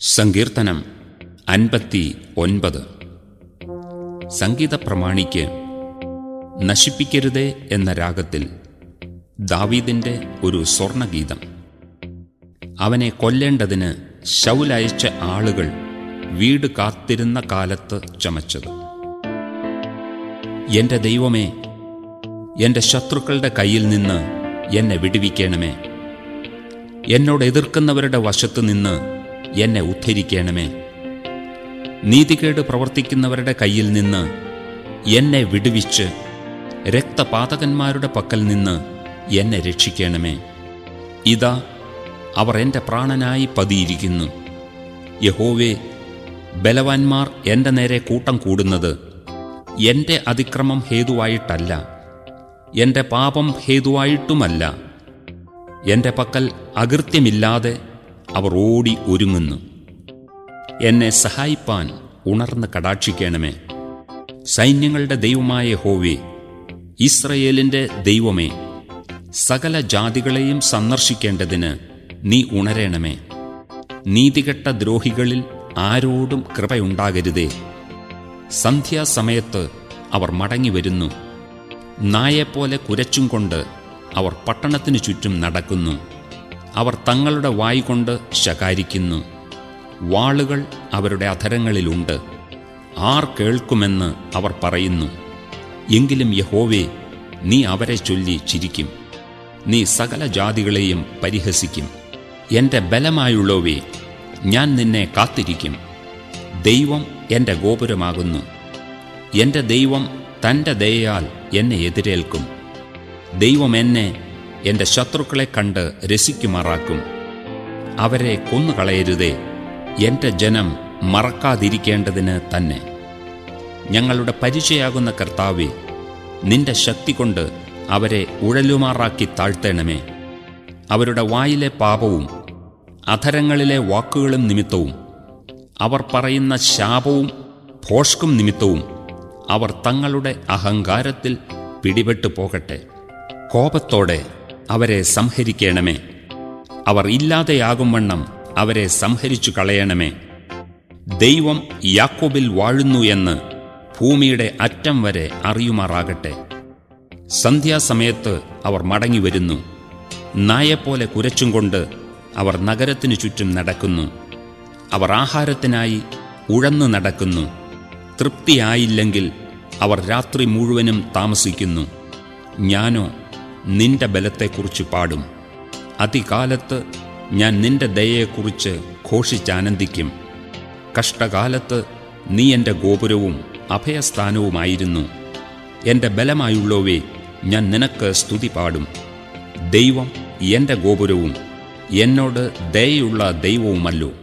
സങ്കീർത്തനം അൻപത്തി ഒൻപത് സംഗീത പ്രമാണിക്ക് നശിപ്പിക്കരുതേ എന്ന രാഗത്തിൽ ദാവീദിന്റെ ഒരു സ്വർണഗീതം അവനെ കൊല്ലേണ്ടതിന് ശൗലയച്ച ആളുകൾ വീട് കാത്തിരുന്ന കാലത്ത് ചമച്ചത് എന്റെ ദൈവമേ എന്റെ ശത്രുക്കളുടെ കയ്യിൽ നിന്ന് എന്നെ വിടുവിക്കണമേ എന്നോട് എതിർക്കുന്നവരുടെ വശത്തു നിന്ന് എന്നെ ഉദ്ധരിക്കണമേ നീതികേട് പ്രവർത്തിക്കുന്നവരുടെ കയ്യിൽ നിന്ന് എന്നെ വിടുവിച്ച് രക്തപാതകന്മാരുടെ പക്കൽ നിന്ന് എന്നെ രക്ഷിക്കണമേ ഇതാ അവർ എൻ്റെ പ്രാണനായി പതിയിരിക്കുന്നു യഹോവേ ബലവാന്മാർ എൻ്റെ നേരെ കൂട്ടം കൂടുന്നത് എൻ്റെ അതിക്രമം ഹേതുവായിട്ടല്ല എൻ്റെ പാപം ഹേതുവായിട്ടുമല്ല എൻ്റെ പക്കൽ അകൃത്യമില്ലാതെ അവർ ഓടി ഒരുങ്ങുന്നു എന്നെ സഹായിപ്പാൻ ഉണർന്ന് കടാക്ഷിക്കണമേ സൈന്യങ്ങളുടെ ദൈവമായ ഹോവേ ഇസ്രയേലിൻ്റെ ദൈവമേ സകല ജാതികളെയും സന്ദർശിക്കേണ്ടതിന് നീ ഉണരണമേ നീതികെട്ട ദ്രോഹികളിൽ ആരോടും കൃപയുണ്ടാകരുതേ സന്ധ്യാസമയത്ത് അവർ മടങ്ങി വരുന്നു നായെപ്പോലെ കുരച്ചും കൊണ്ട് അവർ പട്ടണത്തിനു ചുറ്റും നടക്കുന്നു അവർ തങ്ങളുടെ വായ് കൊണ്ട് ശകാരിക്കുന്നു വാളുകൾ അവരുടെ അധരങ്ങളിലുണ്ട് ആർ കേൾക്കുമെന്ന് അവർ പറയുന്നു എങ്കിലും യഹോവേ നീ അവരെ ചൊല്ലി ചിരിക്കും നീ സകല ജാതികളെയും പരിഹസിക്കും എൻ്റെ ബലമായുള്ളവേ ഞാൻ നിന്നെ കാത്തിരിക്കും ദൈവം എൻ്റെ ഗോപുരമാകുന്നു എൻ്റെ ദൈവം തൻ്റെ ദയയാൽ എന്നെ എതിരേൽക്കും ദൈവം എന്നെ എൻ്റെ ശത്രുക്കളെ കണ്ട് രസിക്കുമാറാക്കും അവരെ കൊന്നുകളയരുതേ എൻ്റെ ജനം മറക്കാതിരിക്കേണ്ടതിന് തന്നെ ഞങ്ങളുടെ പരിചയാകുന്ന കർത്താവെ നിന്റെ ശക്തി കൊണ്ട് അവരെ ഉഴലുമാറാക്കി താഴ്ത്തേണമേ അവരുടെ വായിലെ പാപവും അധരങ്ങളിലെ വാക്കുകളും നിമിത്തവും അവർ പറയുന്ന ശാപവും ഭോഷ്കും നിമിത്തവും അവർ തങ്ങളുടെ അഹങ്കാരത്തിൽ പിടിപെട്ടു പോകട്ടെ കോപത്തോടെ അവരെ സംഹരിക്കണമേ അവർ ഇല്ലാതെയാകും വണ്ണം അവരെ സംഹരിച്ചു കളയണമേ ദൈവം യാക്കോബിൽ വാഴുന്നു എന്ന് ഭൂമിയുടെ അറ്റം വരെ അറിയുമാറാകട്ടെ സന്ധ്യാസമയത്ത് അവർ മടങ്ങി വരുന്നു നായെപ്പോലെ കുരച്ചും കൊണ്ട് അവർ നഗരത്തിനു ചുറ്റും നടക്കുന്നു അവർ ആഹാരത്തിനായി ഉഴന്നു നടക്കുന്നു തൃപ്തിയായില്ലെങ്കിൽ അവർ രാത്രി മുഴുവനും താമസിക്കുന്നു ഞാനോ നിന്റെ ബലത്തെക്കുറിച്ച് പാടും അതികാലത്ത് ഞാൻ നിന്റെ ദയയെക്കുറിച്ച് ഘോഷിച്ചാനന്ദിക്കും കഷ്ടകാലത്ത് നീ എൻ്റെ ഗോപുരവും അഭയസ്ഥാനവുമായിരുന്നു എൻ്റെ ബലമായുള്ളവേ ഞാൻ നിനക്ക് സ്തുതി പാടും ദൈവം എൻ്റെ ഗോപുരവും എന്നോട് ദയയുള്ള ദൈവവുമല്ലോ